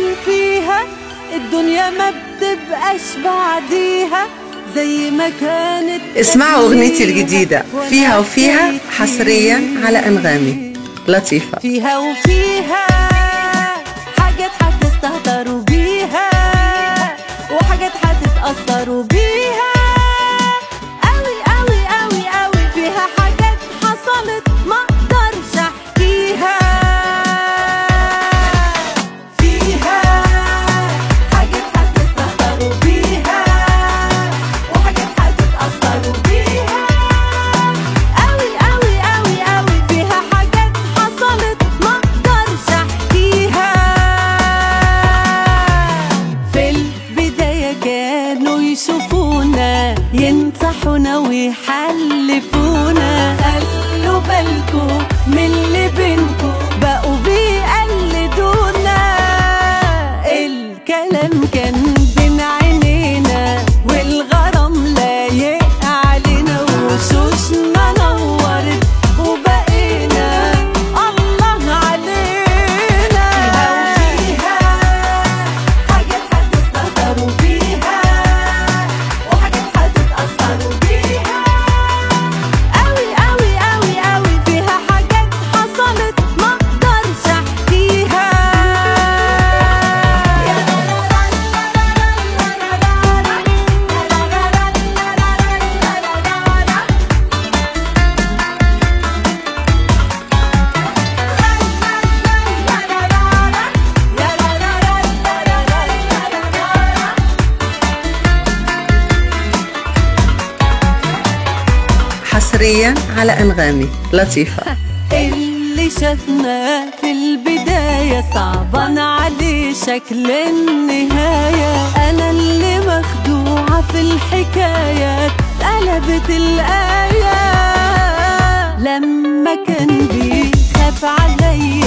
ندخل فيها الدنيا ما بتبقاش بعديها زي ما كانت اسمعوا أغنيتي الجديدة فيها وفيها حصريا على أنغامي لطيفة فيها وفيها حاجات هتستهتروا بيها وحاجات هتتأثروا بيها قوي قوي قوي قوي فيها حاجات حصلت ما اقدرش احكيها فيها حاجات هتستهتروا بيها وحاجات هتتأثروا بيها قوي قوي قوي قوي فيها حاجات حصلت ما اقدرش احكيها في البداية كانوا يشوفونا ينصحونا ويحلفونا خلوا بالكوا من اللي بينكوا بقوا بيقلدونا الكلام كان بين عينينا والغرام لايق علينا وشوشنا نورت وبقينا الله علينا فيها حاجات هتستهتروا بيها وحاجات هتتأثروا بيها قوي قوي قوي قوي فيها حاجات حصلت ما اقدرش احكيها حصريا على أنغامي لطيفة اللي شافنا في البداية صعبان عليه شكل النهاية أنا اللي مخدوعة في الحكاية قلبت الآية لما كان بيخاف عليا